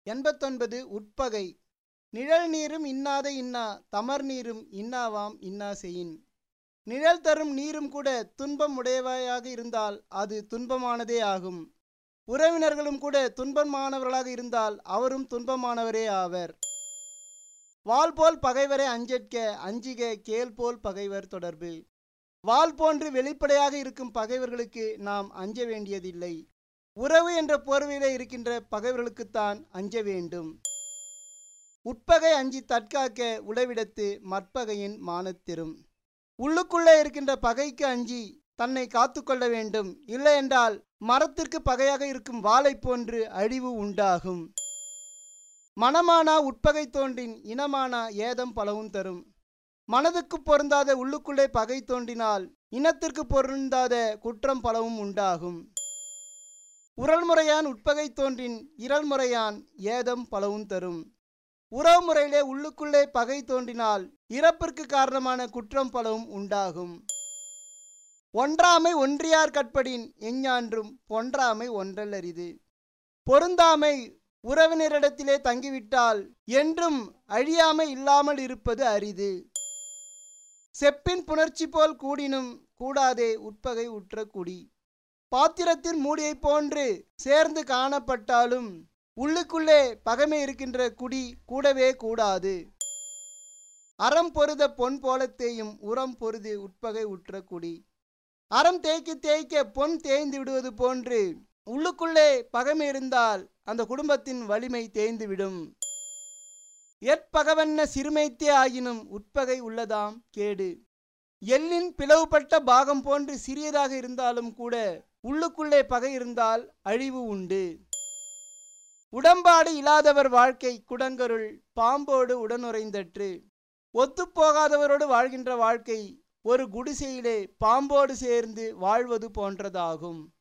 எண்பத்தொன்பது உட்பகை நிழல் நீரும் இன்னாத இன்னா தமர் நீரும் இன்னாவாம் இன்னா செயின் நிழல் தரும் நீரும் கூட துன்பம் உடையவையாக இருந்தால் அது துன்பமானதே ஆகும் உறவினர்களும் கூட துன்பமானவர்களாக இருந்தால் அவரும் துன்பமானவரே ஆவர் வாள் போல் பகைவரை அஞ்சற்க அஞ்சிக கேள் போல் பகைவர் தொடர்பு வாள் போன்று வெளிப்படையாக இருக்கும் பகைவர்களுக்கு நாம் அஞ்ச வேண்டியதில்லை உறவு என்ற போர்வையிலே இருக்கின்ற பகைவர்களுக்குத்தான் அஞ்ச வேண்டும் உட்பகை அஞ்சி தற்காக்க உளவிடத்து மற்பகையின் மானத்திரும் உள்ளுக்குள்ளே இருக்கின்ற பகைக்கு அஞ்சி தன்னை காத்துக்கொள்ள வேண்டும் இல்லையென்றால் மரத்திற்கு பகையாக இருக்கும் வாளை போன்று அழிவு உண்டாகும் மனமானா உட்பகை தோன்றின் இனமானா ஏதம் பலவும் தரும் மனதுக்கு பொருந்தாத உள்ளுக்குள்ளே பகை தோன்றினால் இனத்திற்கு பொருந்தாத குற்றம் பலவும் உண்டாகும் உரல்முறையான் உட்பகை தோன்றின் இரல்முறையான் ஏதம் பலவும் தரும் உறவு முறையிலே உள்ளுக்குள்ளே பகை தோன்றினால் இறப்பிற்கு காரணமான குற்றம் பலவும் உண்டாகும் ஒன்றாமை ஒன்றியார் கற்படின் எஞ்ஞான்றும் பொன்றாமை ஒன்றல் அரிது பொருந்தாமை உறவினரிடத்திலே தங்கிவிட்டால் என்றும் அழியாமை இல்லாமல் இருப்பது அரிது செப்பின் புணர்ச்சி போல் கூடினும் கூடாதே உட்பகை உற்ற குடி பாத்திரத்தின் மூடியைப் போன்று சேர்ந்து காணப்பட்டாலும் உள்ளுக்குள்ளே பகைமை இருக்கின்ற குடி கூடவே கூடாது அறம் பொருத பொன் போலத்தேயும் உரம் பொருது உட்பகை உற்ற குடி அறம் தேய்க்க தேய்க்க பொன் தேய்ந்து விடுவது போன்று உள்ளுக்குள்ளே பகைமை இருந்தால் அந்த குடும்பத்தின் வலிமை தேய்ந்துவிடும் எற்பகவன்ன சிறுமைத்தே ஆகினும் உட்பகை உள்ளதாம் கேடு எள்ளின் பிளவுபட்ட பாகம் போன்று சிறியதாக இருந்தாலும் கூட உள்ளுக்குள்ளே பகை இருந்தால் அழிவு உண்டு உடம்பாடு இல்லாதவர் வாழ்க்கை குடங்கருள் பாம்போடு உடனுறைந்தற்று ஒத்துப்போகாதவரோடு வாழ்கின்ற வாழ்க்கை ஒரு குடிசையிலே பாம்போடு சேர்ந்து வாழ்வது போன்றதாகும்